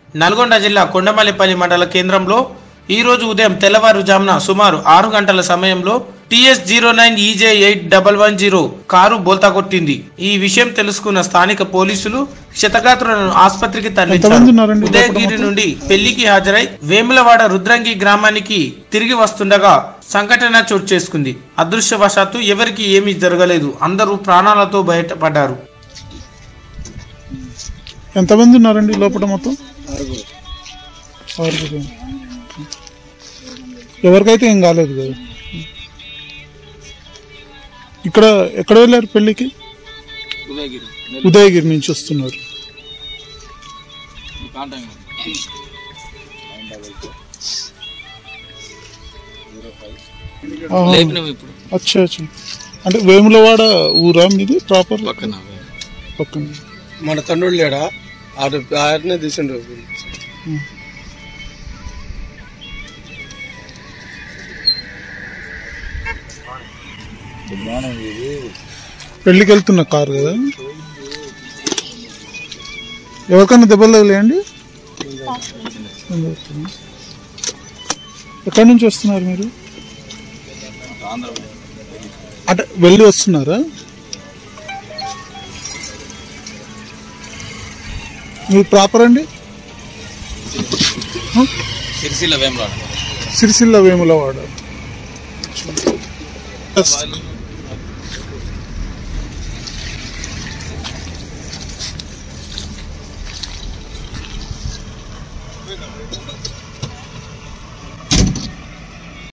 నల్గొండ జిల్లా కొండమల్లిపల్లి మండల కేంద్రంలో ఈ రోజు ఉదయం తెల్లవారుజామున సుమారు ఆరు గంటల సమయంలో TS zero nine EJ eight double one zero car బోల్తా కొట్టింది ఈ విషయం తెలుసుకున్న స్థానిక పోలీసులు క్షతగాత్రులను ఆసుపత్రికి ఎంతమంది తరలించారు ఉన్నారండి లోపల ఉదయగిరి మొత్తం? నుండి పెళ్లికి హాజరై వేములవాడ రుద్రంగి గ్రామానికి తిరిగి వస్తుండగా సంఘటన చోటు చేసుకుంది అదృష్టవశాత్తు ఎవరికి ఏమీ జరగలేదు అందరూ ప్రాణాలతో బయటపడ్డారు ఎంతమంది ఉన్నారండి లోపల మొత్తం ఆరుగురు ఎవరికైతే ఏం కాలేదు కదా ఇక్కడ ఎక్కడ వెళ్ళారు పెళ్ళికి ఉదయగిరి ఉదయగిరి నుంచి వస్తున్నారు కాంటాక్ట్ ఆహా. లేపినాం ఇప్పుడు అచ్చా అచ్చా అంటే వేములవాడ ఊరా మీది ప్రాపర్ పక్కన పక్కన మన తండ్రుడు లేడా ఆడు ఆయనే తీసిండు పెళ్ళికి వెళ్తున్న కారు కదా ఎవరికైనా దెబ్బలు తగిలేయండి ఎక్కడి నుంచి వస్తున్నారు మీరు అంటే వెళ్ళి వస్తున్నారా మీరు ప్రాపర్ అండి సిరిసిల్ల వేమరాడు సిరిసిల్ల వేములవాడ ఎస్.